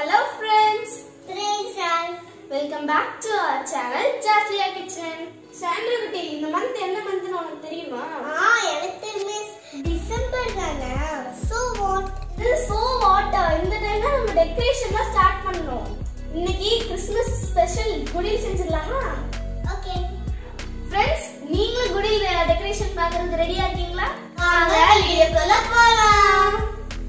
Hello friends Praise God. Welcome back to our channel Jasliya kitchen Sandra குட்டி இந்த month என்ன மந்த்னு உனக்கு தெரியுமா ஆ, எனக்கு மிஸ் டிசம்பர் தானே So what? இது சோ வாட் இந்த டைம்ல நம்ம டெக்கரேஷன்லாம் ஸ்டார்ட் பண்ணோம் இன்னைக்கு கிறிஸ்மஸ் ஸ்பெஷல் குடில் செஞ்சிடலாமா Okay. ஃப்ரெண்ட்ஸ் நீங்களும் குடில் டெக்கரேஷன் பார்க்கறதுக்கு ரெடியா இருக்கீங்களா வாங்க, வீடியோக்குள்ள போலாம்.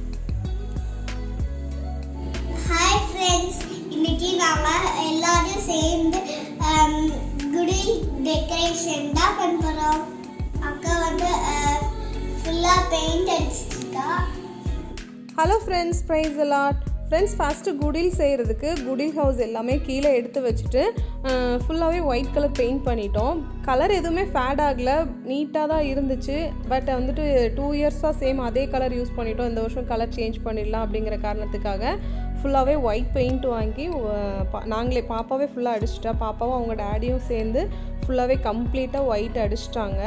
Hi friends. இன்னைக்கு நாம எல்லாரும் சேர்ந்து குடில் டெக்கரேஷன் தான் பண்ண போறோம் அக்கா வந்து ஃபுல்லா பெயிண்ட் அடிச்சிருக்கா ஹலோ ஃப்ரெண்ட்ஸ் ப்ரைஸ் அலாட் ஃப்ரெண்ட்ஸ் ஃபஸ்ட்டு குடில் செய்கிறதுக்கு குடில் ஹவுஸ் எல்லாமே கீழே எடுத்து வச்சுட்டு ஃபுல்லாகவே ஒயிட் கலர் பெயிண்ட் பண்ணிட்டோம் கலர் எதுவுமே ஃபேட் ஆகலை நீட்டாக தான் இருந்துச்சு பட் வந்துட்டு டூ இயர்ஸாக சேம் அதே கலர் யூஸ் பண்ணிட்டோம் இந்த வருஷம் கலர் சேஞ்ச் பண்ணிடலாம் அப்படிங்கிற காரணத்துக்காக ஃபுல்லாகவே ஒயிட் பெயிண்ட் வாங்கி அஹ், பா- நாங்களே பாப்பாவே ஃபுல்லாக அடிச்சிட்டா பாப்பாவும் அவங்க டேடியும் சேர்ந்து ஃபுல்லாகவே கம்ப்ளீட்டாக ஒயிட் அடிச்சிட்டாங்க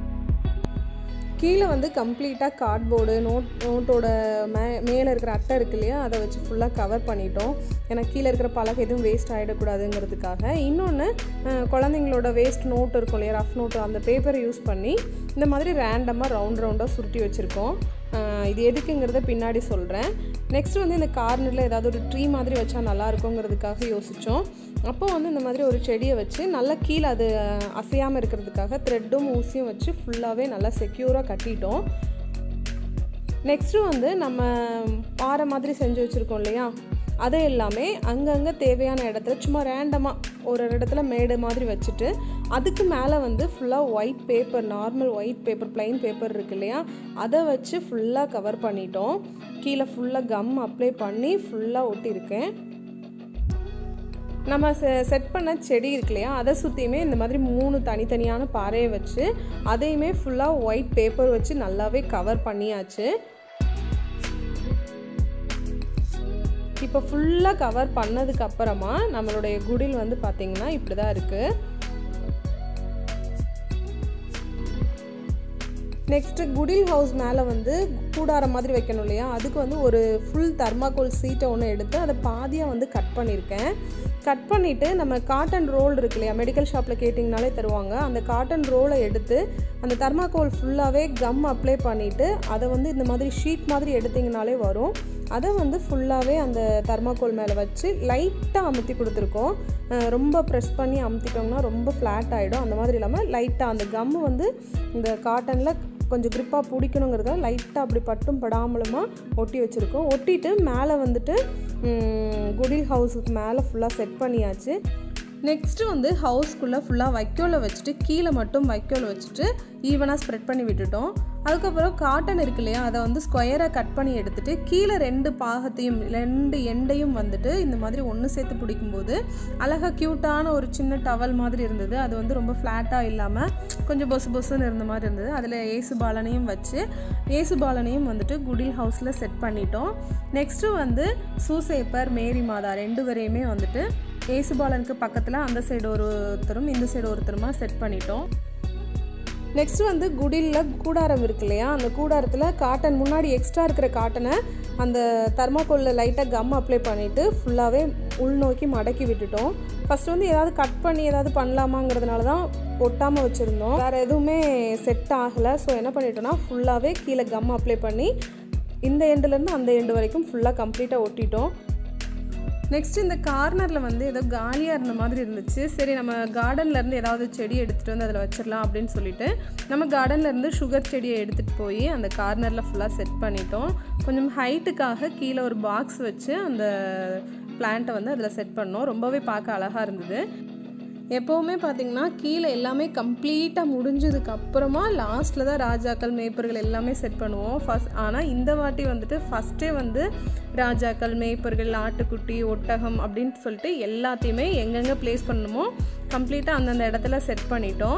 கீழே வந்து கம்ப்ளீட்டாக கார்ட்போர்டு நோட் நோட்டோட மே மேலே இருக்கிற அட்டை இருக்கு இல்லையா அதை வச்சு ஃபுல்லாக கவர் பண்ணிட்டோம் ஏன்னா கீழே இருக்கிற பலகை எதுவும் வேஸ்ட் ஆகிடக்கூடாதுங்கிறதுக்காக இன்னொன்று குழந்தைங்களோட வேஸ்ட் நோட் இருக்கும் இல்லையா ரஃப் நோட்டு அந்த பேப்பரை யூஸ் பண்ணி இந்த மாதிரி ரேண்டமாக ரவுண்ட் ரவுண்டாக சுருட்டி வச்சுருக்கோம் அஹ் இது எதுக்குங்கிறத பின்னாடி சொல்கிறேன் நெக்ஸ்ட் வந்து இந்த கார்னரில் ஏதாவது ஒரு ட்ரீ மாதிரி வச்சா நல்லா இருக்குங்கிறதுக்காக யோசித்தோம் அப்போ வந்து இந்த மாதிரி ஒரு செடியை வச்சு நல்லா கீழே அது அசையாமல் இருக்கிறதுக்காக த்ரெட்டும் ஊசியும் வச்சு ஃபுல்லாகவே நல்லா செக்யூராக கட்டிட்டோம் நெக்ஸ்ட்டு வந்து நம்ம பாறை மாதிரி செஞ்சு வச்சுருக்கோம் இல்லையா அதை எல்லாமே அங்கங்கே தேவையான இடத்துல சும்மா ரேண்டமாக ஒரு ஒரு இடத்துல மேடு மாதிரி வச்சுட்டு அதுக்கு மேலே வந்து ஃபுல்லாக white paper normal white paper plain paper இருக்கு இல்லையா அதை வச்சு ஃபுல்லாக கவர் பண்ணிட்டோம் கீழே ஃபுல்லாக கம் அப்ளை பண்ணி ஃபுல்லாக ஒட்டியிருக்கேன் நம்ம செட் பண்ண செடி இருக்கு இல்லையா அதை சுற்றியுமே இந்த மாதிரி மூணு தனித்தனியான பாறையை வச்சு அதையுமே ஃபுல்லாக ஒயிட் பேப்பர் வச்சு நல்லாவே கவர் பண்ணியாச்சு இப்போ ஃபுல்லாக கவர் பண்ணதுக்கு அப்புறமா நம்மளுடைய குடில் வந்து பார்த்திங்கன்னா இப்படி தான் இருக்குது நெக்ஸ்ட்டு குடில் ஹவுஸ் மேலே வந்து கூடாரம் மாதிரி வைக்கணும் இல்லையா அதுக்கு வந்து ஒரு ஃபுல் தர்மாக்கோல் சீட்டை ஒன்று எடுத்து அதை பாதியாக வந்து கட் பண்ணியிருக்கேன் கட் பண்ணிவிட்டு நம்ம காட்டன் ரோல் இருக்கு இல்லையா மெடிக்கல் ஷாப்பில் கேட்டிங்கனாலே தருவாங்க அந்த காட்டன் ரோலை எடுத்து அந்த தர்மாக்கோல் ஃபுல்லாகவே கம் அப்ளை பண்ணிவிட்டு அதை வந்து இந்த மாதிரி ஷீட் மாதிரி எடுத்திங்கனாலே வரும் அதை வந்து ஃபுல்லாகவே அந்த தர்மாக்கோல் மேலே வச்சு லைட்டாக அமுத்தி கொடுத்துருக்கோம் அஹ் ரொம்ப ப்ரெஸ் பண்ணி அமுத்திட்டோம்னா ரொம்ப ஃப்ளாட் ஆகிடும் அந்த மாதிரி இல்லாமல் லைட்டாக அந்த கம்மு வந்து இந்த காட்டனில் கொஞ்சம் க்ரிப்பாக பிடிக்கணுங்கிறத லைட்டாக அப்படி பட்டும் படாமலுமா ஒட்டி வச்சுருக்கோம் ஒட்டிட்டு மேலே வந்துட்டு ம், குடில் ஹவுஸுக்கு மேலே ஃபுல்லாக செட் பண்ணியாச்சு நெக்ஸ்ட்டு வந்து ஹவுஸ்க்குள்ளே ஃபுல்லாக வைக்கோலை வச்சுட்டு கீழே மட்டும் வைக்கோல் வச்சுட்டு ஈவனாக ஸ்ப்ரெட் பண்ணி விட்டுட்டோம் அதுக்கப்புறம் காட்டன் இருக்கு இல்லையா அதை வந்து ஸ்கொயராக கட் பண்ணி எடுத்துட்டு கீழே ரெண்டு பாகத்தையும் ரெண்டு எண்டையும் வந்துட்டு இந்த மாதிரி ஒன்று சேர்த்து பிடிக்கும்போது அழகாக க்யூட்டான ஒரு சின்ன டவல் மாதிரி இருந்தது அது வந்து ரொம்ப ஃப்ளாட்டாக இல்லாமல் கொஞ்சம் பொசு பொசுன்னு இருந்த மாதிரி இருந்தது அதில் ஏசு பாலனையும் வச்சு ஏசு பாலனையும் வந்துட்டு குடில் ஹவுஸில் செட் பண்ணிட்டோம் நெக்ஸ்ட்டு வந்து சூசேப்பர் மேரி மாதா ரெண்டு வரையுமே வந்துட்டு ஏசுபாலனுக்கு பக்கத்தில் அந்த சைடு ஒருத்தரும் இந்த சைடு ஒருத்தருமா செட் பண்ணிட்டோம் நெக்ஸ்ட் வந்து குடிலில் கூடாரம் இருக்கு இல்லையா அந்த கூடாரத்தில் காட்டன் முன்னாடி எக்ஸ்ட்ரா இருக்கிற காட்டனை அந்த தர்மாக்கோலில் லைட்டாக கம் அப்ளை பண்ணிவிட்டு ஃபுல்லாகவே உள்நோக்கி மடக்கி விட்டுட்டோம் ஃபஸ்ட் வந்து ஏதாவது கட் பண்ணி ஏதாவது பண்ணலாமாங்கிறதுனால தான் ஒட்டாமல் வச்சுருந்தோம் வேறு எதுவுமே செட் ஆகலை ஸோ என்ன பண்ணிட்டோம்னா ஃபுல்லாகவே கீழே கம் அப்ளை பண்ணி இந்த எண்டுலேருந்து அந்த எண்டு வரைக்கும் ஃபுல்லாக கம்ப்ளீட்டாக ஒட்டிட்டோம் நெக்ஸ்ட் இந்த கார்னரில் வந்து ஏதோ காலியாக இருந்த மாதிரி இருந்துச்சு சரி நம்ம கார்டன்ல இருந்து ஏதாவது செடி எடுத்துகிட்டு வந்து அதில் வச்சிடலாம் அப்படின்னு சொல்லிட்டு நம்ம கார்டன்ல இருந்து சுகர் செடியை எடுத்துகிட்டு போய் அந்த கார்னரில் ஃபுல்லாக செட் பண்ணிட்டோம் கொஞ்சம் ஹைட்டுக்காக கீழே ஒரு பாக்ஸ் வச்சு அந்த பிளான்ட்டை வந்து அதில் செட் பண்ணோம் ரொம்பவே பார்க்க அழகாக இருந்தது எப்போவுமே பார்த்தீங்கன்னா கீழே எல்லாமே கம்ப்ளீட்டாக முடிஞ்சதுக்கு அப்புறமா லாஸ்ட்டில் தான் ராஜாக்கள் மேய்ப்பர்கள் எல்லாமே செட் பண்ணுவோம் ஃபஸ்ட் ஆனால் இந்த வாட்டி வந்துட்டு ஃபஸ்ட்டே வந்து ராஜாக்கள் மேய்ப்பர்கள் ஆட்டுக்குட்டி ஒட்டகம் அப்படின்னு சொல்லிட்டு எல்லாத்தையுமே எங்கெங்கே ப்ளேஸ் பண்ணணுமோ கம்ப்ளீட்டாக அந்தந்த இடத்துல செட் பண்ணிட்டோம்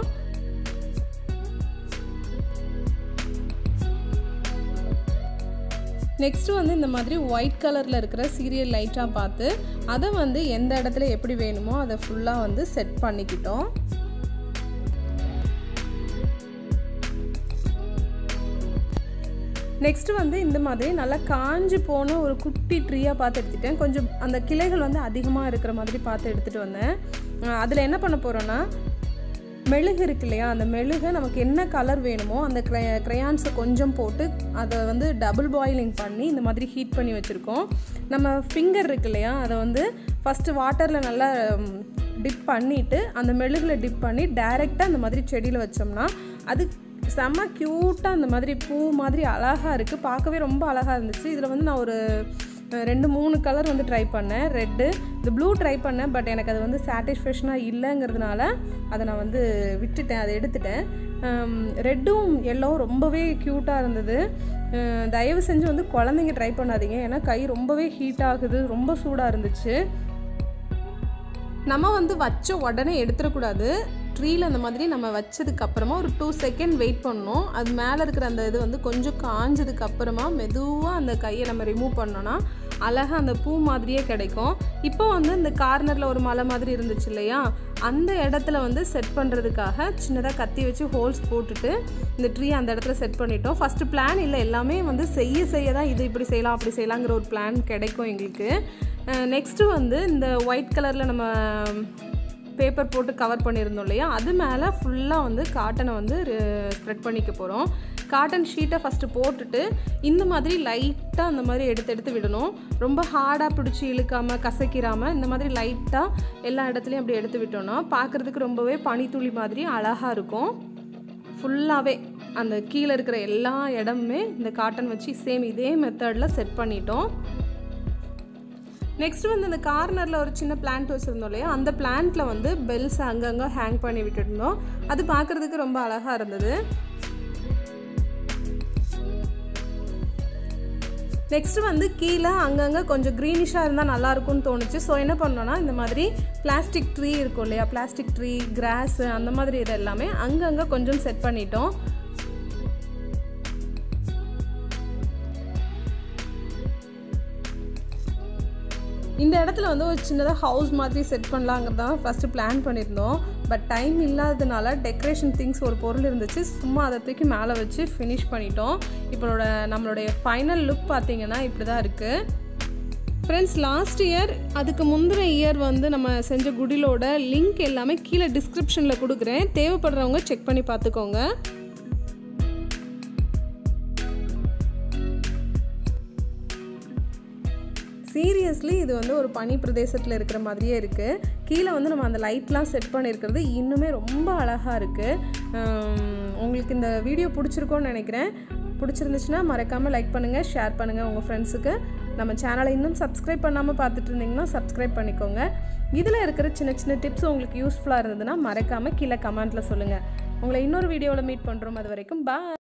நெக்ஸ்ட் வந்து இந்த மாதிரி ஒயிட் கலரில் இருக்கிற சீரியல் லைட்டாக பார்த்து அதை வந்து எந்த இடத்துல எப்படி வேணுமோ அதை ஃபுல்லாக வந்து செட் பண்ணிக்கிட்டோம் நெக்ஸ்ட் வந்து இந்த மாதிரி நல்லா காஞ்சு போன ஒரு குட்டி ட்ரீயாக பார்த்து எடுத்துட்டேன் கொஞ்சம் அந்த கிளைகள் வந்து அதிகமாக இருக்கிற மாதிரி பார்த்து எடுத்துகிட்டு வந்தேன் அதில் என்ன பண்ண போகிறோன்னா மெழுகு இருக்கு இல்லையா அந்த மெழுகை நமக்கு என்ன கலர் வேணுமோ அந்த க்ரை க்ரையான்ஸை கொஞ்சம் போட்டு அதை வந்து டபுள் பாயிலிங் பண்ணி இந்த மாதிரி ஹீட் பண்ணி வச்சுருக்கோம் நம்ம ஃபிங்கர் இருக்கு இல்லையா அதை வந்து ஃபஸ்ட்டு வாட்டரில் நல்லா டிப் பண்ணிவிட்டு அந்த மெழுகில் டிப் பண்ணி டைரெக்டாக அந்த மாதிரி செடியில் வச்சோம்னா அது செம்ம க்யூட்டாக அந்த மாதிரி பூ மாதிரி அழகாக இருக்குது பார்க்கவே ரொம்ப அழகாக இருந்துச்சு இதில் வந்து நான் ஒரு அஹ், ரெண்டு மூணு கலர் வந்து ட்ரை பண்ணேன் ரெட்டு இந்த ப்ளூ ட்ரை பண்ணேன் பட் எனக்கு அது வந்து சாட்டிஸ்ஃபேக்ஷனாக இல்லைங்கிறதுனால அதை நான் வந்து விட்டுட்டேன் அதை எடுத்துட்டேன் ரெட்டும் எல்லோவும் ரொம்பவே க்யூட்டாக இருந்தது அஹ், தயவு செஞ்சு வந்து குழந்தைங்க ட்ரை பண்ணாதீங்க ஏன்னா கை ரொம்பவே ஹீட் ஆகுது ரொம்ப சூடாக இருந்துச்சு நம்ம வந்து வச்ச உடனே எடுத்துடக்கூடாது ட்ரீல அந்த மாதிரி நம்ம வச்சதுக்கு அப்புறமா ஒரு டூ செகண்ட் வெயிட் பண்ணணும் அது மேலே இருக்கிற அந்த இது வந்து கொஞ்சம் காஞ்சதுக்கு அப்புறமா மெதுவாக அந்த கையை நம்ம ரிமூவ் பண்ணோன்னா அழகாக அந்த பூ மாதிரியே கிடைக்கும் இப்போ வந்து இந்த கார்னரில் ஒரு மலை மாதிரி இருந்துச்சு இல்லையா அந்த இடத்துல வந்து செட் பண்ணுறதுக்காக சின்னதாக கத்தி வச்சு ஹோல்ஸ் போட்டுட்டு இந்த ட்ரீ அந்த இடத்துல செட் பண்ணிட்டோம் ஃபஸ்ட்டு பிளான் இல்லை எல்லாமே வந்து செய்ய செய்ய தான் இது இப்படி செய்யலாம் அப்படி செய்யலாங்கிற ஒரு பிளான் கிடைக்கும் எங்களுக்கு நெக்ஸ்ட்டு வந்து இந்த ஒயிட் கலரில் நம்ம பேப்பர் போட்டு கவர் பண்ணியிருந்தோம் இல்லையா அது மேலே ஃபுல்லாக வந்து காட்டனை வந்து ஸ்ப்ரெட் பண்ணிக்க போகிறோம் காட்டன் ஷீட்டை ஃபஸ்ட்டு போட்டுட்டு இந்த மாதிரி லைட்டாக அந்த மாதிரி எடுத்து எடுத்து விடணும் ரொம்ப ஹார்டாக பிடிச்சி இழுக்காமல் கசக்கிராமல் இந்த மாதிரி லைட்டாக எல்லா இடத்துலையும் அப்படி எடுத்து விட்டோம்னா பார்க்குறதுக்கு ரொம்பவே பனித்துளி மாதிரி அழகாக இருக்கும் ஃபுல்லாகவே அந்த கீழே இருக்கிற எல்லா இடமுமே இந்த காட்டன் வச்சு சேம் இதே மெத்தடில் செட் பண்ணிட்டோம் நெக்ஸ்ட் வந்து இந்த கார்னரில் ஒரு சின்ன பிளான்ட் வச்சுருந்தோம் இல்லையா அந்த பிளான்ட்டில் வந்து பெல்ஸ் அங்கங்கே ஹேங் பண்ணி விட்டுருந்தோம் அது பார்க்குறதுக்கு ரொம்ப அழகாக இருந்தது நெக்ஸ்ட் வந்து கீழே அங்கங்கே கொஞ்சம் க்ரீனிஷாக இருந்தால் நல்லா இருக்கும்னு தோணுச்சு ஸோ என்ன பண்ணோன்னா இந்த மாதிரி பிளாஸ்டிக் ட்ரீ இருக்கும் இல்லையா பிளாஸ்டிக் ட்ரீ கிராஸு அந்த மாதிரி இது எல்லாமே அங்கங்கே கொஞ்சம் செட் பண்ணிட்டோம் இந்த இடத்துல வந்து ஒரு சின்னதாக ஹவுஸ் மாதிரி செட் பண்ணலாங்கிறது தான் ஃபஸ்ட்டு பிளான் பண்ணியிருந்தோம் பட் டைம் இல்லாததுனால டெக்கரேஷன் திங்ஸ் ஒரு பொருள் இருந்துச்சு சும்மா அதை தூக்கி மேலே வச்சு ஃபினிஷ் பண்ணிட்டோம் இப்போட நம்மளுடைய ஃபைனல் லுக் பார்த்தீங்கன்னா இப்படி தான் இருக்குது ஃப்ரெண்ட்ஸ் லாஸ்ட் இயர் அதுக்கு முந்தின இயர் வந்து நம்ம செஞ்ச குடிலோட லிங்க் எல்லாமே கீழே டிஸ்கிரிப்ஷனில் கொடுக்குறேன் தேவைப்படுறவங்க செக் பண்ணி பார்த்துக்கோங்க சீரியஸ்லி இது வந்து ஒரு பனி பிரதேசத்தில் இருக்கிற மாதிரியே இருக்குது கீழே வந்து நம்ம அந்த லைட்லாம் செட் பண்ணியிருக்கிறது இன்னுமே ரொம்ப அழகாக இருக்குது உங்களுக்கு இந்த வீடியோ பிடிச்சிருக்கோன்னு நினைக்கிறேன் பிடிச்சிருந்துச்சுன்னா மறக்காமல் லைக் பண்ணுங்கள் ஷேர் பண்ணுங்கள் உங்கள் ஃப்ரெண்ட்ஸுக்கு நம்ம சேனலை இன்னும் சப்ஸ்கிரைப் பண்ணாமல் பார்த்துட்டு இருந்தீங்கன்னா சப்ஸ்கிரைப் பண்ணிக்கோங்க இதில் இருக்கிற சின்ன சின்ன டிப்ஸ் உங்களுக்கு யூஸ்ஃபுல்லாக இருந்ததுன்னா மறக்காமல் கீழே கமெண்ட்டில் சொல்லுங்கள் உங்களை இன்னொரு வீடியோவில் மீட் பண்ணுறோம் அது வரைக்கும் பாய்